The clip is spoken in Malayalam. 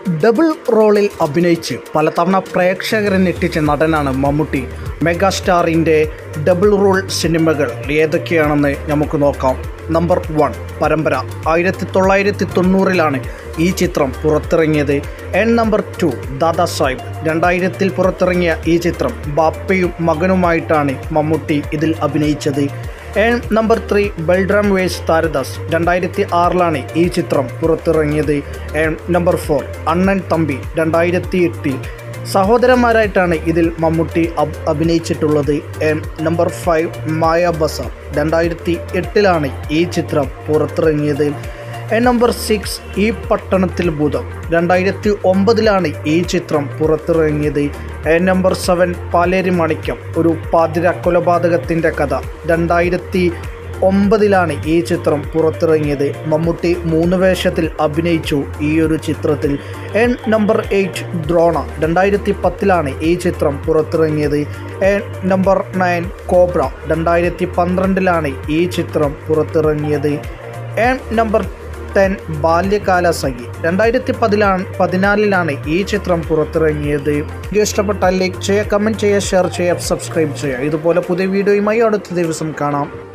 ഡബിൾ റോളിൽ അഭിനയിച്ച് പലതവണ പ്രേക്ഷകരെ ഞെട്ടിച്ച നടനാണ് മമ്മൂട്ടി മെഗാസ്റ്റാറിൻ്റെ ഡബിൾ റോൾ സിനിമകൾ ഏതൊക്കെയാണെന്ന് നമുക്ക് നോക്കാം നമ്പർ വൺ പരമ്പര ആയിരത്തി തൊള്ളായിരത്തി തൊണ്ണൂറിലാണ് ഈ ചിത്രം പുറത്തിറങ്ങിയത് എൻ നമ്പർ ടു ദാദാ സാഹിബ് രണ്ടായിരത്തിൽ പുറത്തിറങ്ങിയ ഈ ചിത്രം ബാപ്പയും മകനുമായിട്ടാണ് മമ്മൂട്ടി ഇതിൽ അഭിനയിച്ചത് എൻ number three Balram versus Tharadas രണ്ടായിരത്തി ആറിലാണ് ഈ ചിത്രം പുറത്തിറങ്ങിയത് എൻ നമ്പർ ഫോർ അണ്ണൻ തമ്പി രണ്ടായിരത്തി എട്ടിൽ സഹോദരന്മാരായിട്ടാണ് ഇതിൽ മമ്മൂട്ടി അബ് അഭിനയിച്ചിട്ടുള്ളത് എൻ നമ്പർ ഫൈവ് മായ ബസാർ രണ്ടായിരത്തി എട്ടിലാണ് ഈ ചിത്രം പുറത്തിറങ്ങിയത് എൻ നമ്പർ സിക്സ് ഈ പട്ടണത്തിൽ ഭൂതം രണ്ടായിരത്തി ഒമ്പതിലാണ് ഈ ചിത്രം പുറത്തിറങ്ങിയത് എൻ നമ്പർ സെവൻ പാലേരി മാണിക്യം ഒരു പാതിര കൊലപാതകത്തിൻ്റെ കഥ രണ്ടായിരത്തി ഒമ്പതിലാണ് ഈ ചിത്രം പുറത്തിറങ്ങിയത് മമ്മൂട്ടി മൂന്ന് വേഷത്തിൽ അഭിനയിച്ചു ഈ ഒരു ചിത്രത്തിൽ എൻ നമ്പർ എയ്റ്റ് ദ്രോണ രണ്ടായിരത്തി പത്തിലാണ് ഈ ചിത്രം പുറത്തിറങ്ങിയത് എൻ നമ്പർ നയൻ കോബ്ര രണ്ടായിരത്തി പന്ത്രണ്ടിലാണ് ഈ ചിത്രം പുറത്തിറങ്ങിയത് എൻ നമ്പർ ടെൻ ബാല്യകാല സഖി രണ്ടായിരത്തി പതിലാണ് പതിനാലിലാണ് ഈ ചിത്രം പുറത്തിറങ്ങിയത് വീഡിയോ ഇഷ്ടപ്പെട്ടാൽ ലൈക്ക് ചെയ്യുക കമൻറ്റ് ചെയ്യുക ഷെയർ ചെയ്യുക സബ്സ്ക്രൈബ് ചെയ്യുക ഇതുപോലെ പുതിയ വീഡിയോയുമായി അടുത്ത ദിവസം കാണാം